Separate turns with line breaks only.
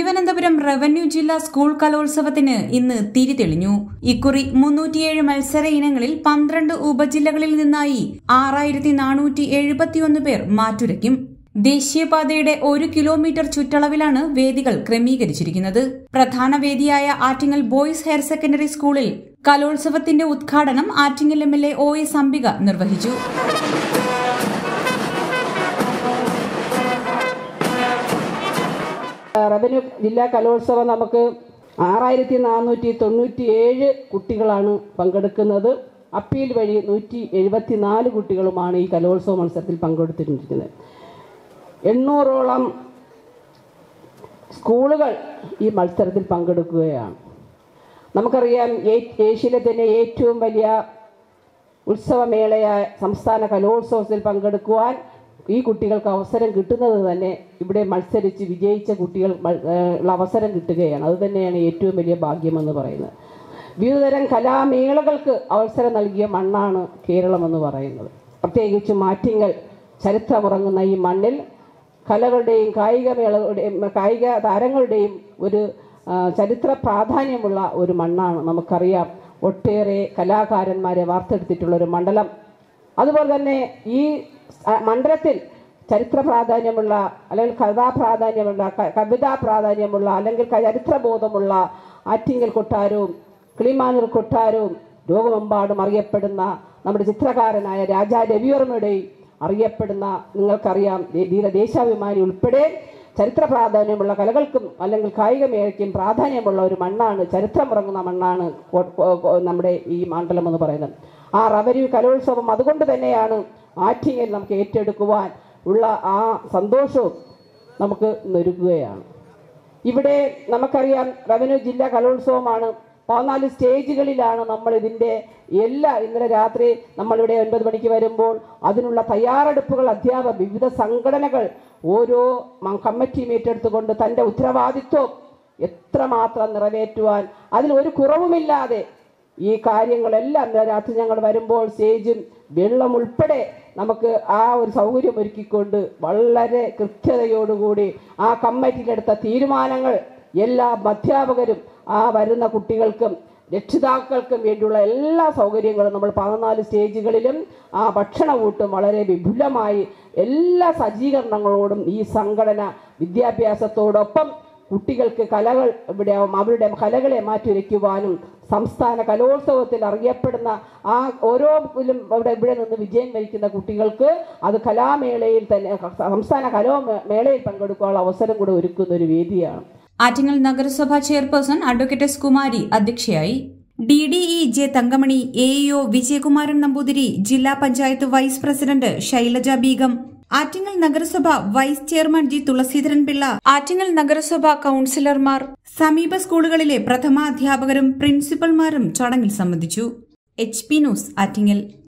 Thiruvananthapuram revenue ജില്ലാ school കലോത്സവത്തിന് ഇന്ന് തിരിതെളിഞ്ഞു ഇക്കുറി മുന്നൂറ്റിയേഴ് മത്സര ഇനങ്ങളിൽ പന്ത്രണ്ട് ഉപജില്ലകളിൽ നിന്നായി ആറായിരത്തി നാനൂറ്റി എഴുപത്തിയൊന്ന് പേർ മാറ്റുരയ്ക്കും ദേശീയപാതയുടെ ഒരു കിലോമീറ്റർ ചുറ്റളവിലാണ് വേദികൾ ക്രമീകരിച്ചിരിക്കുന്നത് പ്രധാന വേദിയായ ആറ്റിങ്ങൽ ബോയ്സ് ഹയർ സെക്കൻഡറി സ്കൂളിൽ കലോത്സവത്തിന്റെ ഉദ്ഘാടനം Attingal M L A O S Ambika നിർവഹിച്ചു
റവന്യൂ ജില്ലാ കലോത്സവം നമുക്ക് ആറായിരത്തി നാനൂറ്റി തൊണ്ണൂറ്റി ഏഴ് കുട്ടികളാണ് പങ്കെടുക്കുന്നത് അപ്പീൽ വഴി നൂറ്റി എഴുപത്തി നാല് കുട്ടികളുമാണ് ഈ കലോത്സവ മത്സരത്തിൽ പങ്കെടുത്തിരിക്കുന്നത് എണ്ണൂറോളം സ്കൂളുകൾ ഈ മത്സരത്തിൽ പങ്കെടുക്കുകയാണ് നമുക്കറിയാം ഏ- ഏഷ്യയിലെ തന്നെ ഏറ്റവും വലിയ ഉത്സവമേളയായ സംസ്ഥാന കലോത്സവത്തിൽ പങ്കെടുക്കുവാൻ ഈ കുട്ടികൾക്ക് അവസരം കിട്ടുന്നത് തന്നെ ഇവിടെ മത്സരിച്ച് വിജയിച്ച കുട്ടികൾ മ- ഏഹ് ഉള്ള അവസരം കിട്ടുകയാണ് അത് തന്നെയാണ് ഏറ്റവും വലിയ ഭാഗ്യമെന്ന് പറയുന്നത് വിവിധതരം കലാമേളകൾക്ക് അവസരം നൽകിയ മണ്ണാണ് കേരളമെന്ന് പറയുന്നത് പ്രത്യേകിച്ച് മാറ്റിങ്ങൽ ചരിത്രമുറങ്ങുന്ന ഈ മണ്ണിൽ കലകളുടെയും കായിക മേളകളുടെയും കായിക താരങ്ങളുടെയും ഒരു ആ, ചരിത്ര പ്രാധാന്യമുള്ള ഒരു മണ്ണാണ് നമുക്കറിയാം ഒട്ടേറെ കലാകാരന്മാരെ വാർത്തെടുത്തിട്ടുള്ള ഒരു മണ്ഡലം അതുപോലെ തന്നെ ഈ സ- മണ്ഡലത്തിൽ ചരിത്ര പ്രാധാന്യമുള്ള അല്ലെങ്കിൽ കഥാ പ്രാധാന്യമുള്ള ക- കവിതാ പ്രാധാന്യമുള്ള അല്ലെങ്കിൽ ക- ചരിത്രബോധമുള്ള ആറ്റിങ്ങൽ കൊട്ടാരവും കിളിമാനൂർ കൊട്ടാരവും ലോകമെമ്പാടും അറിയപ്പെടുന്ന നമ്മുടെ ചിത്രകാരനായ രാജാ രവിവർമ്മയുടെയും അറിയപ്പെടുന്ന നിങ്ങൾക്കറിയാം ദേ- ധീര ദേശാഭിമാനി ഉൾപ്പെടെ ചരിത്ര പ്രാധാന്യമുള്ള കലകൾക്കും അല്ലെങ്കിൽ കായിക മേഖലയ്ക്കും പ്രാധാന്യമുള്ള ഒരു മണ്ണാണ് ചരിത്രമുറങ്ങുന്ന മണ്ണാണ് കോ- കോ- കോ- നമ്മുടെ ഈ മണ്ഡലം എന്ന് പറയുന്നത് ആ റവന്യൂ കലോത്സവം അതുകൊണ്ട് തന്നെയാണ് ആറ്റിങ്ങൽ നമുക്ക് ഏറ്റെടുക്കുവാൻ ഉള്ള ആ സന്തോഷവും നമുക്ക് ഇന്നൊരുക്കുകയാണ് ഇവിടെ നമുക്കറിയാം റവന്യൂ ജില്ലാ കലോത്സവമാണ് പതിനാല് സ്റ്റേജുകളിലാണ് നമ്മൾ ഇതിൻ്റെ എല്ലാ ഇന്നലെ രാത്രി നമ്മളിവിടെ ഒൻപത് മണിക്ക് വരുമ്പോൾ അതിനുള്ള തയ്യാറെടുപ്പുകൾ അധ്യാപക വിവിധ സംഘടനകൾ ഓരോ മ- കമ്മിറ്റിയും ഏറ്റെടുത്തുകൊണ്ട് തൻ്റെ ഉത്തരവാദിത്വം എത്രമാത്രം നിറവേറ്റുവാൻ അതിൽ ഒരു കുറവുമില്ലാതെ ഈ കാര്യങ്ങളെല്ലാം ഇന്നലെ രാത്രി ഞങ്ങൾ വരുമ്പോൾ സ്റ്റേജും വെള്ളം ഉൾപ്പെടെ നമുക്ക് ആ ഒരു സൗകര്യം ഒരുക്കിക്കൊണ്ട് വളരെ കൃത്യതയോടുകൂടി ആ കമ്മിറ്റിയിലെടുത്ത തീരുമാനങ്ങൾ എല്ലാ അധ്യാപകരും ആ വരുന്ന കുട്ടികൾക്കും രക്ഷിതാക്കൾക്കും വേണ്ടിയുള്ള എല്ലാ സൗകര്യങ്ങളും നമ്മൾ പതിനാല് സ്റ്റേജുകളിലും ആ ഭക്ഷണകൂട്ടും വളരെ വിപുലമായി എല്ലാ സജ്ജീകരണങ്ങളോടും ഈ സംഘടന വിദ്യാഭ്യാസത്തോടൊപ്പം കുട്ടികൾക്ക് കലകൾ ഇവിടെ അവരുടെ കലകളെ മാറ്റിവെക്കുവാനും സംസ്ഥാന കലോത്സവത്തിൽ അറിയപ്പെടുന്ന ആ ഓരോ ഇതിലും ഇവിടെ ഇവിടെ നിന്ന് വിജയം വരിക്കുന്ന കുട്ടികൾക്ക് അത് കലാമേളയിൽ തന്നെ സംസ്ഥാന കലോമേളയിൽ പങ്കെടുക്കാനുള്ള അവസരം കൂടെ ഒരുക്കുന്ന ഒരു വേദിയാണ്
ആറ്റിങ്ങൽ നഗരസഭ ചെയർപേഴ്സൺ അഡ്വക്കേറ്റ് എസ് കുമാരി അധ്യക്ഷയായി D D E J Thankamani A E O Vijayakumaran Namboothiri ജില്ലാ പഞ്ചായത്ത് വൈസ് പ്രസിഡന്റ് ശൈലജ ബീഗം ആറ്റിങ്ങൽ നഗരസഭ vice chairman G Thulaseedharan Pillai Attingal നഗരസഭ കൌൺസിലർമാർ സമീപ സ്കൂളുകളിലെ പ്രഥമാധ്യാപകരും പ്രിൻസിപ്പൽമാരും ചടങ്ങിൽ സംബന്ധിച്ചു എച്ച് പി ന്യൂസ് ആറ്റിങ്ങൽ